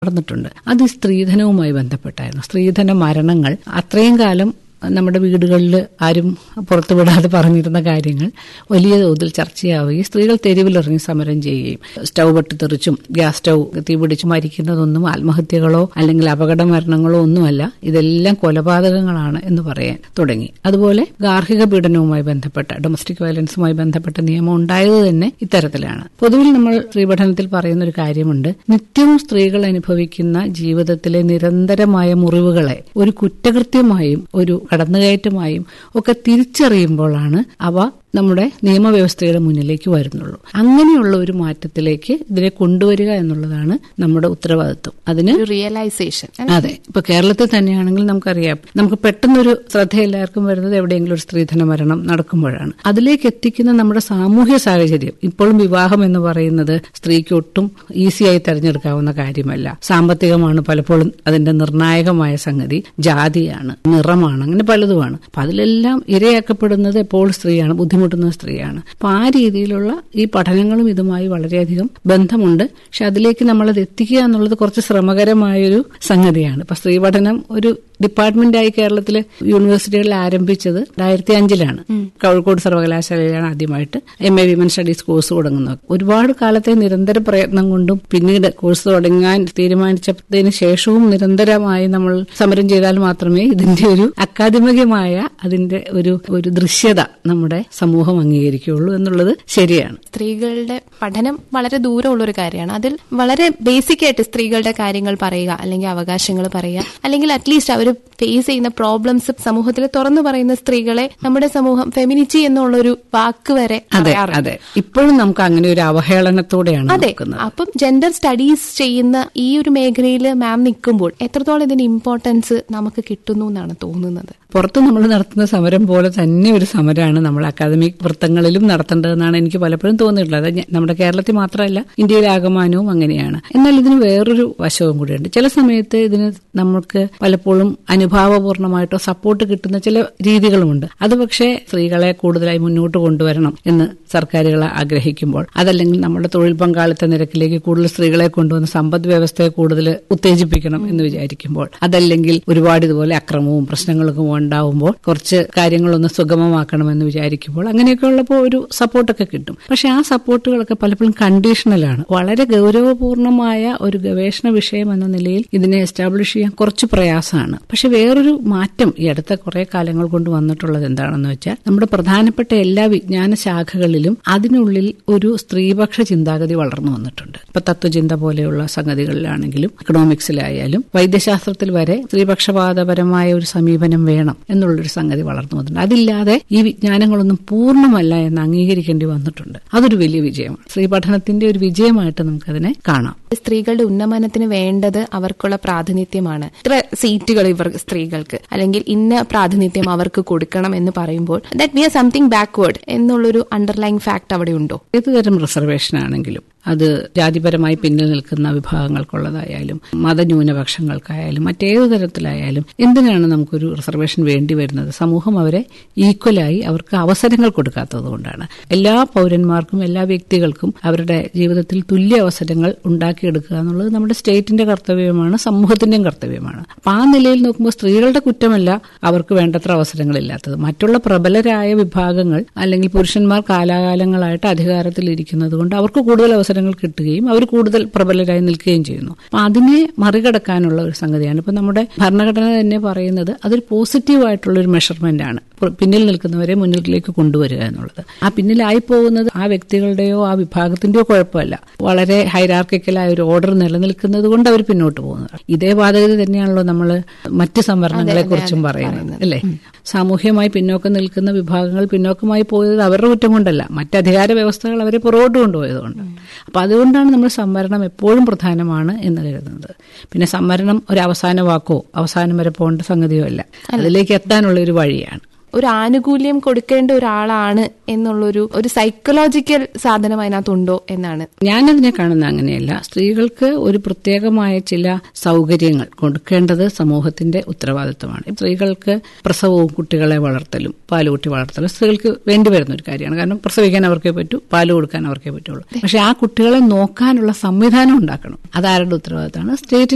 നടന്നിട്ടുണ്ട് അത് ഈ സ്ത്രീധനവുമായി ബന്ധപ്പെട്ടായിരുന്നു സ്ത്രീധന മരണങ്ങൾ അത്രയും കാലം നമ്മുടെ വീടുകളിൽ ആരും പുറത്തുവിടാതെ പറഞ്ഞിരുന്ന കാര്യങ്ങൾ വലിയ തോതിൽ ചർച്ചയാവുകയും സ്ത്രീകൾ തെരുവിലിറങ്ങി സമരം ചെയ്യുകയും സ്റ്റൗ പൊട്ടിത്തെറിച്ചും ഗ്യാസ് സ്റ്റൗ തീപിടിച്ച് മരിക്കുന്നതൊന്നും ആത്മഹത്യകളോ അല്ലെങ്കിൽ അപകട മരണങ്ങളോ ഒന്നുമല്ല ഇതെല്ലാം കൊലപാതകങ്ങളാണ് എന്ന് പറയാൻ തുടങ്ങി അതുപോലെ ഗാർഹിക പീഡനവുമായി ബന്ധപ്പെട്ട ഡൊമസ്റ്റിക് വയലൻസുമായി ബന്ധപ്പെട്ട നിയമം ഉണ്ടായത് തന്നെ ഇത്തരത്തിലാണ് പൊതുവിൽ നമ്മൾ സ്ത്രീപഠനത്തിൽ പറയുന്ന ഒരു കാര്യമുണ്ട് നിത്യവും സ്ത്രീകൾ അനുഭവിക്കുന്ന ജീവിതത്തിലെ നിരന്തരമായ മുറിവുകളെ ഒരു കുറ്റകൃത്യമായും ഒരു കടന്നുകയറ്റമായും ഒക്കെ തിരിച്ചറിയുമ്പോഴാണ് അവ നമ്മുടെ നിയമവ്യവസ്ഥയുടെ മുന്നിലേക്ക് വരുന്നുള്ളൂ അങ്ങനെയുള്ള ഒരു മാറ്റത്തിലേക്ക് ഇതിനെ കൊണ്ടുവരിക എന്നുള്ളതാണ് നമ്മുടെ ഉത്തരവാദിത്വം അതിന് ഒരു റിയലൈസേഷൻ അതെ ഇപ്പൊ കേരളത്തിൽ തന്നെയാണെങ്കിൽ നമുക്കറിയാം നമുക്ക് പെട്ടെന്നൊരു ശ്രദ്ധ എല്ലാവർക്കും വരുന്നത് എവിടെയെങ്കിലും ഒരു സ്ത്രീധന മരണം നടക്കുമ്പോഴാണ് അതിലേക്ക് എത്തിക്കുന്ന നമ്മുടെ സാമൂഹ്യ സാഹചര്യം ഇപ്പോഴും വിവാഹം എന്ന് പറയുന്നത് സ്ത്രീക്ക് ഒട്ടും ഈസിയായി തെരഞ്ഞെടുക്കാവുന്ന കാര്യമല്ല സാമ്പത്തികമാണ് പലപ്പോഴും അതിന്റെ നിർണായകമായ സംഗതി ജാതിയാണ് നിറമാണ് അങ്ങനെ പലതുമാണ് അപ്പൊ അതിലെല്ലാം ഇരയാക്കപ്പെടുന്നത് എപ്പോൾ സ്ത്രീയാണ് ബുദ്ധിമുട്ടുന്ന സ്ത്രീയാണ് അപ്പൊ ആ രീതിയിലുള്ള ഈ പഠനങ്ങളും ഇതുമായി വളരെയധികം ബന്ധമുണ്ട് പക്ഷെ അതിലേക്ക് നമ്മളത് എത്തിക്കുക എന്നുള്ളത് കുറച്ച് ശ്രമകരമായൊരു സംഗതിയാണ് ഇപ്പൊ സ്ത്രീ പഠനം ഒരു ഡിപ്പാർട്ട്മെന്റായി കേരളത്തിലെ യൂണിവേഴ്സിറ്റികളിൽ ആരംഭിച്ചത് രണ്ടായിരത്തി അഞ്ചിലാണ് കോഴിക്കോട് സർവകലാശാലയിലാണ് ആദ്യമായിട്ട് M A women studies course തുടങ്ങുന്നത് ഒരുപാട് കാലത്തെ നിരന്തര പ്രയത്നം കൊണ്ടും പിന്നീട് കോഴ്സ് തുടങ്ങാൻ തീരുമാനിച്ചതിന് ശേഷവും നിരന്തരമായി നമ്മൾ സമരം ചെയ്താൽ മാത്രമേ ഇതിന്റെ ഒരു അക്കാദമികമായ അതിന്റെ ഒരു ഒരു ദൃശ്യത നമ്മുടെ സമൂഹം അംഗീകരിക്കുകയുള്ളൂ എന്നുള്ളത് ശരിയാണ് സ്ത്രീകളുടെ പഠനം വളരെ ദൂരമുള്ള ഒരു കാര്യമാണ് അതിൽ വളരെ ബേസിക് ആയിട്ട് സ്ത്രീകളുടെ കാര്യങ്ങൾ പറയുക അല്ലെങ്കിൽ അവകാശങ്ങൾ പറയുക അല്ലെങ്കിൽ അറ്റ്ലീസ്റ്റ് അവർ ഫേസ് ചെയ്യുന്ന പ്രോബ്ലംസ് സമൂഹത്തിൽ തുറന്നു പറയുന്ന സ്ത്രീകളെ നമ്മുടെ സമൂഹം ഫെമിനിറ്റി എന്നുള്ളൊരു വാക്ക് വരെ അതെ പറയാറുണ്ട്. അതെ ഇപ്പോഴും നമുക്ക് അങ്ങനെ ഒരു അവഹേളനത്തോടെയാണ് അതെ നോക്കുന്നത് അപ്പം ജെൻഡർ സ്റ്റഡീസ് ചെയ്യുന്ന ഈ ഒരു മേഖലയിൽ മാം നിൽക്കുമ്പോൾ എത്രത്തോളം ഇതിന് ഇമ്പോർട്ടൻസ് നമുക്ക് കിട്ടുന്നു എന്നാണ് തോന്നുന്നത് പുറത്ത് നമ്മൾ നടത്തുന്ന സമരം പോലെ തന്നെ ഒരു സമരമാണ് നമ്മൾ അക്കാദമിക് വൃത്തങ്ങളിലും നടത്തേണ്ടതെന്നാണ് എനിക്ക് പലപ്പോഴും തോന്നിയിട്ടുള്ളത് അത് ഞ- നമ്മുടെ കേരളത്തിൽ മാത്രമല്ല ഇന്ത്യയിലാകമാനവും അങ്ങനെയാണ് എന്നാൽ ഇതിന് വേറൊരു വശവും കൂടിയുണ്ട് ചില സമയത്ത് ഇതിന് നമ്മൾക്ക് പലപ്പോഴും അനുഭാവപൂർണമായിട്ടോ സപ്പോർട്ട് കിട്ടുന്ന ചില രീതികളുമുണ്ട് അത് പക്ഷേ സ്ത്രീകളെ കൂടുതലായി മുന്നോട്ട് കൊണ്ടുവരണം എന്ന് സർക്കാരുകൾ ആഗ്രഹിക്കുമ്പോൾ അതല്ലെങ്കിൽ നമ്മുടെ തൊഴിൽ പങ്കാളിത്ത നിരക്കിലേക്ക് കൂടുതൽ സ്ത്രീകളെ കൊണ്ടുവന്ന് സമ്പദ് വ്യവസ്ഥയെ കൂടുതൽ ഉത്തേജിപ്പിക്കണം എന്ന് വിചാരിക്കുമ്പോൾ അതല്ലെങ്കിൽ ഒരുപാട് ഇതുപോലെ അക്രമവും പ്രശ്നങ്ങളൊക്കെ ഉണ്ടാവുമ്പോൾ കുറച്ച് കാര്യങ്ങളൊന്ന് സുഗമമാക്കണമെന്ന് വിചാരിക്കുമ്പോൾ അങ്ങനെയൊക്കെ ഉള്ളപ്പോൾ ഒരു സപ്പോർട്ടൊക്കെ കിട്ടും പക്ഷെ ആ സപ്പോർട്ടുകളൊക്കെ പലപ്പോഴും കണ്ടീഷണലാണ് വളരെ ഗൗരവപൂർണമായ ഒരു ഗവേഷണ വിഷയം എന്ന നിലയിൽ ഇതിനെ എസ്റ്റാബ്ലിഷ് ചെയ്യാൻ കുറച്ച് പ്രയാസമാണ് പക്ഷെ വേറൊരു മാറ്റം ഈ അടുത്ത കുറെ കാലങ്ങൾ കൊണ്ട് വന്നിട്ടുള്ളത് എന്താണെന്ന് വെച്ചാൽ നമ്മുടെ പ്രധാനപ്പെട്ട എല്ലാ വിജ്ഞാന ശാഖകളിലും അതിനുള്ളിൽ ഒരു സ്ത്രീപക്ഷ ചിന്താഗതി വളർന്നു വന്നിട്ടുണ്ട് ഇപ്പൊ തത്വചിന്ത പോലെയുള്ള സംഗതികളിലാണെങ്കിലും എക്കണോമിക്സിലായാലും വൈദ്യശാസ്ത്രത്തിൽ വരെ സ്ത്രീപക്ഷപാതപരമായ ഒരു സമീപനം വേണം എന്നുള്ളൊരു സംഗതി വളർന്നു വന്നിട്ടുണ്ട് അതില്ലാതെ ഈ വിജ്ഞാനങ്ങളൊന്നും പൂർണ്ണമല്ല എന്ന് അംഗീകരിക്കേണ്ടി വന്നിട്ടുണ്ട് അതൊരു വലിയ വിജയമാണ് സ്ത്രീ പഠനത്തിന്റെ ഒരു വിജയമായിട്ട് നമുക്കതിനെ കാണാം സ്ത്രീകളുടെ ഉന്നമനത്തിന് വേണ്ടത് അവർക്കുള്ള പ്രാതിനിധ്യമാണ് ഇത്ര സീറ്റുകൾ ഇവർ സ്ത്രീകൾക്ക് അല്ലെങ്കിൽ ഇന്ന പ്രാതിനിധ്യം അവർക്ക് കൊടുക്കണം എന്ന് പറയുമ്പോൾ that we are something backward എന്നുള്ളൊരു അണ്ടർലൈൻ ഫാക്ട് അവിടെ ഉണ്ടോ ഏതുതരം റിസർവേഷൻ ആണെങ്കിലും അത് ജാതിപരമായി പിന്നിൽ നിൽക്കുന്ന വിഭാഗങ്ങൾക്കുള്ളതായാലും മതന്യൂനപക്ഷങ്ങൾക്കായാലും മറ്റേതു തരത്തിലായാലും എന്തിനാണ് നമുക്കൊരു റിസർവേഷൻ വേണ്ടി വരുന്നത് സമൂഹം അവരെ ഈക്വലായി അവർക്ക് അവസരങ്ങൾ കൊടുക്കാത്തത് കൊണ്ടാണ് എല്ലാ പൗരന്മാർക്കും എല്ലാ വ്യക്തികൾക്കും അവരുടെ ജീവിതത്തിൽ തുല്യ അവസരങ്ങൾ ഉണ്ടാക്കിയെടുക്കുക എന്നുള്ളത് നമ്മുടെ സ്റ്റേറ്റിന്റെ കർത്തവ്യമാണ് സമൂഹത്തിന്റെയും കർത്തവ്യമാണ് അപ്പൊ ആ നിലയിൽ നോക്കുമ്പോൾ സ്ത്രീകളുടെ കുറ്റമല്ല അവർക്ക് വേണ്ടത്ര അവസരങ്ങളില്ലാത്തത് മറ്റുള്ള പ്രബലരായ വിഭാഗങ്ങൾ അല്ലെങ്കിൽ പുരുഷന്മാർ കാലാകാലങ്ങളായിട്ട് അധികാരത്തിൽ ഇരിക്കുന്നത് കൊണ്ട് അവർക്ക് കൂടുതൽ അവസരങ്ങൾ കിട്ടുകയും അവർ കൂടുതൽ പ്രബലരായി നിൽക്കുകയും ചെയ്യുന്നു അപ്പൊ അതിനെ മറികടക്കാനുള്ള ഒരു സംഗതിയാണ് ഇപ്പൊ നമ്മുടെ ഭരണഘടന തന്നെ പറയുന്നത് അതൊരു പോസിറ്റീവ് ആയിട്ടുള്ള ഒരു മെഷർമെന്റ് ആണ് പ്ര- പിന്നിൽ നിൽക്കുന്നവരെ മുന്നിലേക്ക് കൊണ്ടുവരിക എന്നുള്ളത് ആ പിന്നിലായി പോകുന്നത് ആ വ്യക്തികളുടെയോ ആ വിഭാഗത്തിന്റെയോ കുഴപ്പമല്ല വളരെ ഹൈറാർക്കിക്കലായ ഒരു ഓർഡർ നിലനിൽക്കുന്നത് കൊണ്ട് അവർ പിന്നോട്ട് പോകുന്നത് ഇതേ ബാധകത തന്നെയാണല്ലോ നമ്മൾ മറ്റ് സംവരണങ്ങളെ കുറിച്ചും പറയുന്നത് അല്ലേ സാമൂഹ്യമായി പിന്നോക്കം നിൽക്കുന്ന വിഭാഗങ്ങൾ പിന്നോക്കമായി പോയത് അവരുടെ കുറ്റം കൊണ്ടല്ല മറ്റ് അധികാര വ്യവസ്ഥകൾ അവരെ പുറകോട്ട് കൊണ്ടുപോയതുകൊണ്ട് അപ്പൊ അതുകൊണ്ടാണ് നമ്മൾ സംവരണം എപ്പോഴും പ്രധാനമാണ് എന്ന് കരുതുന്നത് പിന്നെ സംവരണം ഒരു അവസാന വാക്കോ അവസാനം വരെ പോകേണ്ട സംഗതിയോ അല്ല അതിലേക്ക് എത്താനുള്ള ഒരു വഴിയാണ് ഒരു ആനുകൂല്യം കൊടുക്കേണ്ട ഒരാളാണ് എന്നുള്ളൊരു ഒരു സൈക്കോളജിക്കൽ സാധനം അതിനകത്തുണ്ടോ എന്നാണ് ഞാനതിനെ കാണുന്ന അങ്ങനെയല്ല സ്ത്രീകൾക്ക് ഒരു പ്രത്യേകമായ ചില സൗകര്യങ്ങൾ കൊടുക്കേണ്ടത് സമൂഹത്തിന്റെ ഉത്തരവാദിത്വമാണ് സ്ത്രീകൾക്ക് പ്രസവവും കുട്ടികളെ വളർത്തലും പാലുകുട്ടി വളർത്തലും സ്ത്രീകൾക്ക് വേണ്ടി വരുന്ന ഒരു കാര്യമാണ് കാരണം പ്രസവിക്കാൻ അവർക്കേ പറ്റൂ പാല് കൊടുക്കാൻ അവർക്കേ പറ്റുള്ളൂ പക്ഷെ ആ കുട്ടികളെ നോക്കാനുള്ള സംവിധാനം ഉണ്ടാക്കണം അതാരുടെ ഉത്തരവാദിത്തമാണ് സ്റ്റേറ്റിന്റെ